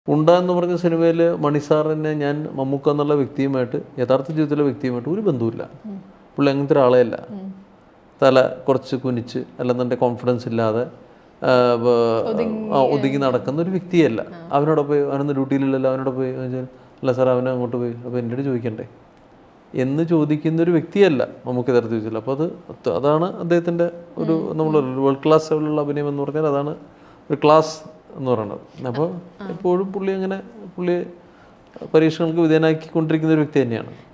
ഉണ്ട എന്ന് പറഞ്ഞ സിനിമയിൽ മണിസാറിനെ ഞാൻ മമ്മൂക്ക എന്നുള്ള വ്യക്തിയുമായിട്ട് യഥാർത്ഥ ജീവിതത്തിലെ വ്യക്തിയുമായിട്ട് ഒരു ബന്ധവുമില്ല പുള്ളി അങ്ങനത്തെ ഒരാളെയല്ല തല കുറച്ച് കുനിച്ച് അല്ലെന്നുണ്ടെങ്കിൽ കോൺഫിഡൻസ് ഇല്ലാതെ ആ, വ- ആ, ഒതുങ്ങി നടക്കുന്ന ഒരു വ്യക്തിയല്ല അവനോട് പോയി അവനൊന്ന് ഡ്യൂട്ടിയിലില്ലല്ലോ അവനോട് പോയി എന്ന് വെച്ചാൽ, അല്ല സാർ അവനെ അങ്ങോട്ട് പോയി അപ്പോൾ എന്നോട് ചോദിക്കണ്ടേ എന്ന് ചോദിക്കുന്ന ഒരു വ്യക്തിയല്ല നമുക്ക് യഥാർത്ഥ ജീവിതത്തിൽ അപ്പോൾ അത് അത് അതാണ് അദ്ദേഹത്തിൻ്റെ ഒരു നമ്മൾ വേൾഡ് ക്ലാസ് ലെവലിലുള്ള അഭിനയം എന്ന് പറഞ്ഞാൽ അതാണ് ഒരു ക്ലാസ് എന്ന് പറയുന്നത് അപ്പോൾ എപ്പോഴും പുള്ളി അങ്ങനെ പുള്ളി പരീക്ഷകൾക്ക് വിധേയനാക്കിക്കൊണ്ടിരിക്കുന്ന ഒരു വ്യക്തി തന്നെയാണ്